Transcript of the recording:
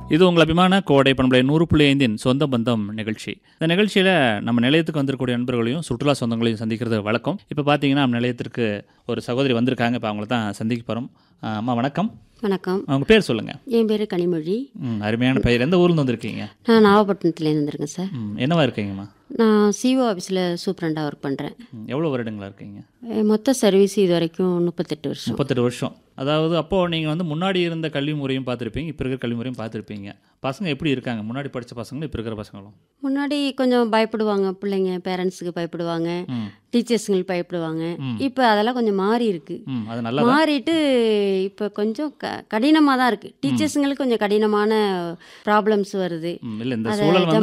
இது உங்கள் அபிமான கோடை பண்பலை நூறு புள்ளி ஐந்தின் சொந்த பந்தம் நிகழ்ச்சி இந்த நிகழ்ச்சியில் நம்ம நிலையத்துக்கு வந்திருக்கக்கூடிய நண்பர்களையும் சுற்றுலா சொந்தங்களையும் சந்திக்கிறது வழக்கம் இப்போ பார்த்தீங்கன்னா நம்ம நிலையத்திற்கு ஒரு சகோதரி வந்திருக்காங்க இப்போ அவங்கள தான் சந்திக்க போகிறோம் அம்மா வணக்கம் வணக்கம் அவங்க பேர் சொல்லுங்கள் என் பேர் கனிமொழி ம் அருமையான பெயர் எந்த ஊர்லேருந்து வந்திருக்கீங்க நான் நாகப்பட்டினத்துலேருந்து வந்திருக்கேன் சார் ம் என்னவா இருக்கீங்கம்மா நான் சிஓ ஆஃபீஸில் சூப்பரண்டாக ஒர்க் பண்ணுறேன் ம், எவ்வளோ வருடங்களா இருக்கீங்க மொத்த சர்வீஸ் இது வரைக்கும் முப்பத்தெட்டு வருஷம் முப்பத்தெட்டு வருஷம் அதாவது அப்போது நீங்கள் வந்து முன்னாடி இருந்த கல்வி முறையும் பார்த்துருப்பீங்க இப்போ இருக்கிற கல்வி முறையும் பார்த்துருப்பீங்க பசங்க எப்படி இருக்காங்க முன்னாடி படித்த பசங்களும் இப்போ இருக்கிற பசங்களும் முன்னாடி கொஞ்சம் பயப்படுவாங்க பிள்ளைங்க பேரண்ட்ஸுக்கு பயப்படுவாங்க ம் டீச்சர்ஸுங்களுக்கு பயப்படுவாங்க ம். இப்போ அதெல்லாம் கொஞ்சம் மாறி இருக்கு ம் அது நல்லா மாறிட்டு இப்போ கொஞ்சம் க கடினமாக தான் இருக்குது டீச்சர்ஸுங்களுக்கு கொஞ்சம் கடினமான ப்ராப்ளம்ஸ் வருது ம் இல்லை இந்த அதை சூழல் வந்து